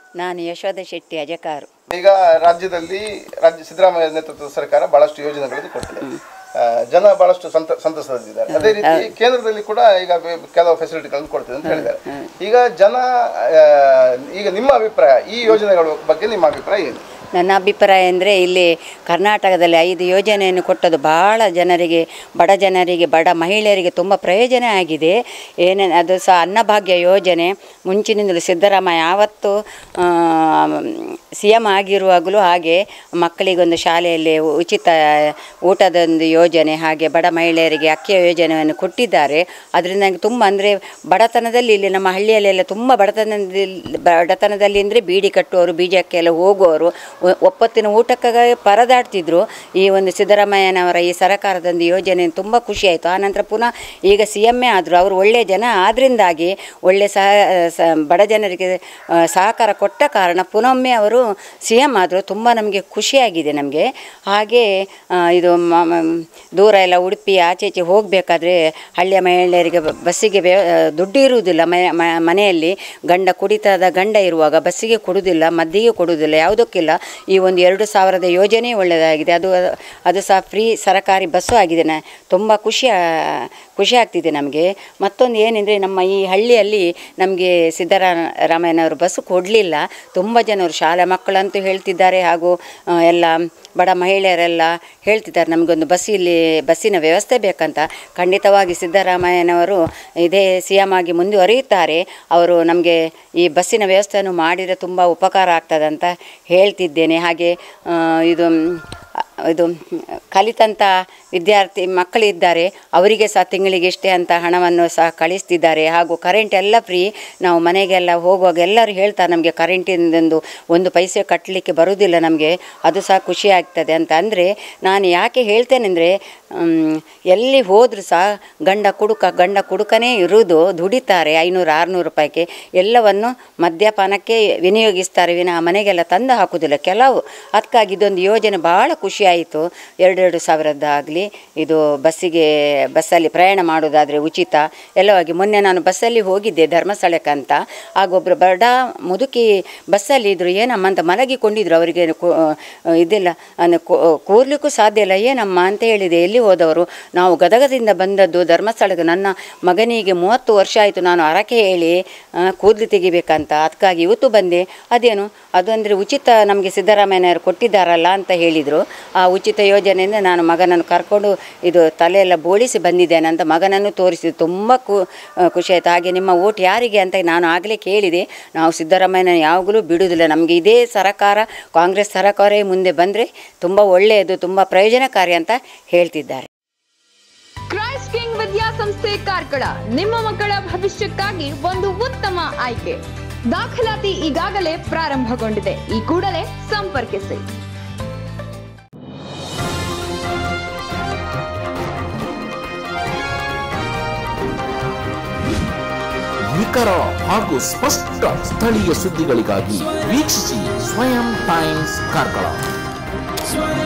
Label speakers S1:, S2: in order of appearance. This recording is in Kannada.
S1: ನಾನು ಯಶೋಧ ಶೆಟ್ಟಿ ಅಜಕಾರು
S2: ಈಗ ರಾಜ್ಯದಲ್ಲಿ ರಾಜ್ಯ ಸಿದ್ದರಾಮಯ್ಯ ನೇತೃತ್ವದ ಸರ್ಕಾರ ಬಹಳಷ್ಟು ಯೋಜನೆಗಳನ್ನು ಕೊಟ್ಟಿದೆ ಆ, ಜನ ಬಹಳಷ್ಟು ಸಂತ ಸಂತಸದಿದ್ದಾರೆ ಅದೇ ರೀತಿ ಕೇಂದ್ರದಲ್ಲಿ ಕೂಡ ಈಗ ಬೆ- ಕೆಲವು ಫೆಸಿಲಿಟಿಗಳನ್ನು ಕೊಡ್ತಿದೆ ಅಂತ ಹೇಳಿದ್ದಾರೆ ಈಗ ಜನ ಆ, ಈಗ ನಿಮ್ಮ ಅಭಿಪ್ರಾಯ ಈ ಯೋಜನೆಗಳ ಬಗ್ಗೆ ನಿಮ್ಮ ಅಭಿಪ್ರಾಯ ಏನು
S1: ನನ್ನ ಅಭಿಪ್ರಾಯ ಅಂದರೆ ಇಲ್ಲಿ ಕರ್ನಾಟಕದಲ್ಲಿ ಐದು ಯೋಜನೆಯನ್ನು ಕೊಟ್ಟದ್ದು ಭಾಳ ಜನರಿಗೆ ಬಡ ಜನರಿಗೆ ಬಡ ಮಹಿಳೆಯರಿಗೆ ತುಂಬ ಪ್ರಯೋಜನ ಆಗಿದೆ ಏನೇ ಅದು ಸಹ ಅನ್ನಭಾಗ್ಯ ಯೋಜನೆ ಮುಂಚಿನಿಂದಲೂ ಸಿದ್ದರಾಮಯ್ಯ ಯಾವತ್ತು ಸಿ ಎಮ್ ಆಗಿರುವಾಗಲೂ ಹಾಗೆ ಮಕ್ಕಳಿಗೊಂದು ಶಾಲೆಯಲ್ಲಿ ಉಚಿತ ಊಟದೊಂದು ಯೋಜನೆ ಹಾಗೆ ಬಡ ಮಹಿಳೆಯರಿಗೆ ಅಕ್ಕಿಯ ಯೋಜನೆಯನ್ನು ಕೊಟ್ಟಿದ್ದಾರೆ ಅದರಿಂದ ನನಗೆ ತುಂಬ ಅಂದರೆ ಬಡತನದಲ್ಲಿ ಇಲ್ಲಿ ನಮ್ಮ ಹಳ್ಳಿಯಲ್ಲೆಲ್ಲ ತುಂಬ ಬಡತನದಲ್ಲಿ ಬಡತನದಲ್ಲಿ ಅಂದರೆ ಬೀಡಿ ಕಟ್ಟುವವರು ಬೀಜಕ್ಕೆಲ್ಲ ಹೋಗುವವರು ಒ- ಒಪ್ಪತ್ತಿನ ಊಟಕ್ಕಾಗಿ ಪರದಾಡ್ತಿದ್ರು ಈ ಒಂದು ಸಿದ್ದರಾಮಯ್ಯನವರ ಈ ಸರ್ಕಾರದೊಂದು ಯೋಜನೆ ತುಂಬ ಖುಷಿಯಾಯಿತು ಆನಂತರ ಪುನಃ ಈಗ ಸಿ ಎಮ್ ಎ ಆದರು ಅವರು ಒಳ್ಳೆಯ ಜನ ಆದ್ದರಿಂದಾಗಿ ಒಳ್ಳೆ ಸಹ ಸ- ಬಡ ಜನರಿಗೆ ಆ, ಸಹಕಾರ ಕೊಟ್ಟ ಕಾರಣ ಪುನೊಮ್ಮೆ ಅವರು ಸಿ ಎಮ್ ಆದರು ತುಂಬ ನಮಗೆ ಖುಷಿಯಾಗಿದೆ ನಮಗೆ ಹಾಗೆ ಆ, ಇದು ಮ- ಮ- ದೂರ ಎಲ್ಲ ಉಡುಪಿ ಆಚೆ ಈಚೆ ಹೋಗಬೇಕಾದ್ರೆ ಹಳ್ಳಿಯ ಮಹಿಳೆಯರಿಗೆ ಬ- ಬಸ್ಸಿಗೆ ವ್ಯ ದುಡ್ಡು ಇರುವುದಿಲ್ಲ ಮನೆ- ಮ- ಮನೆಯಲ್ಲಿ ಗಂಡ ಕುಡಿತದ ಗಂಡ ಇರುವಾಗ ಬಸ್ಸಿಗೆ ಕೊಡುವುದಿಲ್ಲ ಮದ್ದಿಗೆ ಕೊಡುವುದಿಲ್ಲ ಯಾವುದಕ್ಕಿಲ್ಲ ಈ ಒಂದು ಎರಡು ಸಾವಿರದ ಯೋಜನೆ ಒಳ್ಳೆಯದಾಗಿದೆ ಅದು ಅದು ಸಹ ಫ್ರೀ ಸರಕಾರಿ ಬಸ್ಸು ಆಗಿದೆ ನ ತುಂಬ ಖುಷಿ ಖುಷಿ ಆಗ್ತಿದೆ ನಮಗೆ ಮತ್ತೊಂದು ಏನೆಂದರೆ ನಮ್ಮ ಈ ಹಳ್ಳಿಯಲ್ಲಿ ನಮಗೆ ಸಿದ್ದರಾಮಯ್ಯನವರು ಬಸ್ಸು ಕೊಡಲಿಲ್ಲ ತುಂಬ ಜನರು ಶಾಲಾ ಮಕ್ಕಳಂತೂ ಹೇಳ್ತಿದ್ದಾರೆ ಹಾಗೂ ಆ, ಎಲ್ಲ ಬಡ ಮಹಿಳೆಯರೆಲ್ಲ ಹೇಳ್ತಿದ್ದಾರೆ ನಮಗೊಂದು ಬಸ್ ಇಲ್ಲಿ ಬಸ್ಸಿನ ವ್ಯವಸ್ಥೆ ಬೇಕಂತ ಖಂಡಿತವಾಗಿ ಸಿದ್ದರಾಮಯ್ಯನವರು ಇದೇ ಸಿ ಎಮ್ ಆಗಿ ಮುಂದುವರಿಯುತ್ತಾರೆ ಅವರು ನಮಗೆ ಈ ಬಸ್ಸಿನ ವ್ಯವಸ್ಥೆಯನ್ನು ಮಾಡಿದರೆ ತುಂಬ ಉಪಕಾರ ಆಗ್ತದೆ ಅಂತ ಹೇಳ್ತಿದ್ದೇನೆ ಹಾಗೆ ಆ, ಇದು ಮ್, ಇದು ಕಲಿತಂಥ ವಿದ್ಯಾರ್ಥಿ ಮಕ್ಕಳಿದ್ದಾರೆ ಅವರಿಗೆ ಸಹ ತಿಂಗಳಿಗೆ ಇಷ್ಟೇ ಅಂತ ಹಣವನ್ನು ಸಹ ಕಳಿಸ್ತಿದ್ದಾರೆ ಹಾಗೂ ಕರೆಂಟ್ ಎಲ್ಲ ಫ್ರೀ ನಾವು ಮನೆಗೆಲ್ಲ ಹೋಗುವಾಗ ಎಲ್ಲರೂ ಹೇಳ್ತಾರೆ ನಮಗೆ ಕರೆಂಟಿಂದೊಂದು ಒಂದು ಪೈಸೆ ಕಟ್ಟಲಿಕ್ಕೆ ಬರುವುದಿಲ್ಲ ನಮಗೆ ಅದು ಸಹ ಖುಷಿ ಆಗ್ತದೆ ಅಂತ ಅಂದರೆ ನಾನು ಯಾಕೆ ಹೇಳ್ತೇನೆಂದರೆ ಎಲ್ಲಿ ಹೋದರೂ ಸಹ ಗಂಡ ಕುಡುಕ ಗಂಡ ಕುಡುಕನೇ ಇರುವುದು ದುಡಿತಾರೆ ಐನೂರು ಆರುನೂರು ರೂಪಾಯಿಗೆ ಎಲ್ಲವನ್ನು ಮದ್ಯಪಾನಕ್ಕೆ ವಿನಿಯೋಗಿಸ್ತಾರೆ ವಿನ ಮನೆಗೆಲ್ಲ ತಂದು ಹಾಕುವುದಿಲ್ಲ ಕೆಲವು ಅದಕ್ಕಾಗಿ ಇದೊಂದು ಯೋಜನೆ ಭಾಳ ಖುಷಿಯಾಯಿತು ಎರಡೆರಡು ಸಾವಿರದ್ದಾಗಲಿ ಇದು ಬಸ್ಸಿಗೆ ಬಸ್ಸಲ್ಲಿ ಪ್ರಯಾಣ ಮಾಡೋದಾದರೆ ಉಚಿತ ಎಲ್ಲವಾಗಿ ಮೊನ್ನೆ ನಾನು ಬಸ್ಸಲ್ಲಿ ಹೋಗಿದ್ದೆ ಧರ್ಮಸ್ಥಳಕ್ಕೆ ಅಂತ ಆಗ ಒಬ್ಬರು ಬಡ ಮುದುಕಿ ಬಸ್ಸಲ್ಲಿ ಇದ್ದರು ಏನಮ್ಮ ಅಂತ ಮಲಗಿಕೊಂಡಿದ್ರು ಅವರಿಗೆ ಕು- ಇದಿಲ್ಲ ಅಂದರೆ ಕೂರ್ಲಿಕ್ಕೂ ಸಾಧ್ಯ ಇಲ್ಲ ಏನಮ್ಮ ಅಂತ ಹೇಳಿದೆ ಎಲ್ಲಿ ಹೋದವರು ನಾವು ಗದಗದಿಂದ ಬಂದದ್ದು ಧರ್ಮಸ್ಥಳಕ್ಕೆ ನನ್ನ ಮಗನಿಗೆ ಮೂವತ್ತು ವರ್ಷ ಆಯಿತು ನಾನು ಹರಕೆ ಹೇಳಿ ಆ, ಕೂದಲು ತೆಗಿಬೇಕಂತ ಅದಕ್ಕಾಗಿ ಇವತ್ತು ಬಂದೆ ಅದೇನು ಅದು ಅಂದರೆ ಉಚಿತ ನಮಗೆ ಸಿದ್ದರಾಮಯ್ಯನವರು ಕೊಟ್ಟಿದ್ದಾರಲ್ಲ ಅಂತ ಹೇಳಿದರು ಆ ಉಚಿತ ಯೋಜನೆಯಿಂದ ನಾನು ಮಗನನ್ನು ಕರ್ಕೊಂಡು ಇದು ತಲೆಯೆಲ್ಲ ಬೋಳಿಸಿ ಬಂದಿದ್ದೇನೆ ಅಂತ ಮಗನನ್ನು ತೋರಿಸಿ ತುಂಬ ಖು ಖುಷಿ ಆಯಿತು ಹಾಗೆ ನಿಮ್ಮ ಓಟ್ ಯಾರಿಗೆ ಅಂತ ನಾನು ಆಗಲೇ ಕೇಳಿದೆ ನಾವು ಸಿದ್ದರಾಮಯ್ಯನ ಯಾವಾಗಲೂ ಬಿಡುವುದಿಲ್ಲ ನಮಗೆ ಇದೇ ಸರಕಾರ ಕಾಂಗ್ರೆಸ್ ಸರಕಾರವೇ ಮುಂದೆ ಬಂದರೆ ತುಂಬ ಒಳ್ಳೆಯದು ತುಂಬ ಪ್ರಯೋಜನಕಾರಿ ಅಂತ ಹೇಳ್ತಿದ್ದಾರೆ
S3: ಕ್ರೈಸ್ಟ್ ಕಿಂಗ್ ವಿದ್ಯಾಸಂಸ್ಥೆ ಕಾರ್ಕಳ ನಿಮ್ಮ ಮಕ್ಕಳ ಭವಿಷ್ಯಕ್ಕಾಗಿ ಒಂದು ಉತ್ತಮ ಆಯ್ಕೆ ದಾಖಲಾತಿ ಈಗಾಗಲೇ ಪ್ರಾರಂಭಗೊಂಡಿದೆ ಈ ಕೂಡಲೇ ಸಂಪರ್ಕಿಸಿ
S4: ನಿಖರ ಹಾಗೂ ಸ್ಪಷ್ಟ ಸ್ಥಳೀಯ ಸುದ್ದಿಗಳಿಗಾಗಿ ವೀಕ್ಷಿಸಿ ಸ್ವಯಂ ಟೈಮ್ಸ್ ಕಾರ್ಕಳ